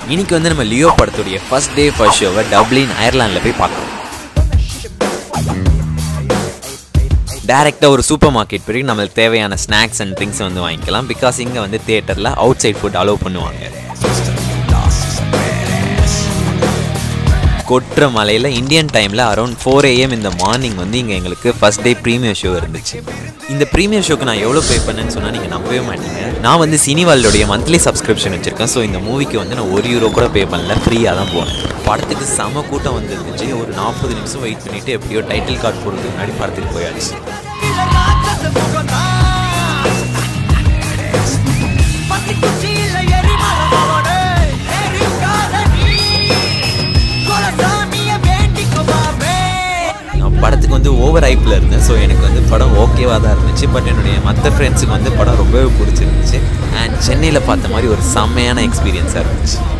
இன்னைக்கு வந்து நம்ம லியோ படத்துடைய ஃபர்ஸ்ட் டே ஃபர்ஸ்ட் ஷோவை டப்ளின் அயர்லாண்டில் போய் பார்க்கலாம் டேரெக்டாக ஒரு சூப்பர் மார்க்கெட் போய் நம்மளுக்கு தேவையான ஸ்நாக்ஸ் அண்ட் ட்ரிங்க்ஸ் வந்து வாங்கிக்கலாம் பிகாஸ் இங்கே வந்து தேட்டரில் அவுட் சைட் ஃபுட் அலோவ் பண்ணுவாங்க கொட்டுற மலையில் இந்தியன் டைமில் அரௌண்ட் ஃபோர் ஏஎம் இந்த மார்னிங் வந்து இங்கே எங்களுக்கு ஃபர்ஸ்ட் டே ப்ரீமியர் ஷோ இருந்துச்சு இந்த ப்ரீமியர் ஷோக்கு நான் எவ்வளோ பே பண்ணேன்னு சொன்னால் நீங்கள் நம்பவே மாட்டீங்க நான் வந்து சினிவால்டோடைய மந்த்லி சப்ஸ்கிரிப்ஷன் வச்சுருக்கேன் ஸோ இந்த மூவிக்கு வந்து நான் ஒரு யூரோ கூட பே பண்ணல ஃப்ரீயாக தான் போனேன் படத்துக்கு செம கூட்டம் வந்துருந்துச்சு ஒரு நாற்பது நிமிஷம் வெயிட் பண்ணிவிட்டு எப்படியோ டைட்டில் கார்டு போடுறதுக்கு முன்னாடி படத்துக்கு போயாச்சு நான் படத்துக்கு வந்து ஓவர் ஹைப்பில் இருந்தேன் ஸோ எனக்கு வந்து படம் ஓகேவாக தான் இருந்துச்சு பட் என்னுடைய மற்ற ஃப்ரெண்ட்ஸுக்கு வந்து படம் ரொம்பவே பிடிச்சிருந்துச்சு அண்ட் சென்னையில் பார்த்த மாதிரி ஒரு செம்மையான எக்ஸ்பீரியன்ஸாக இருந்துச்சு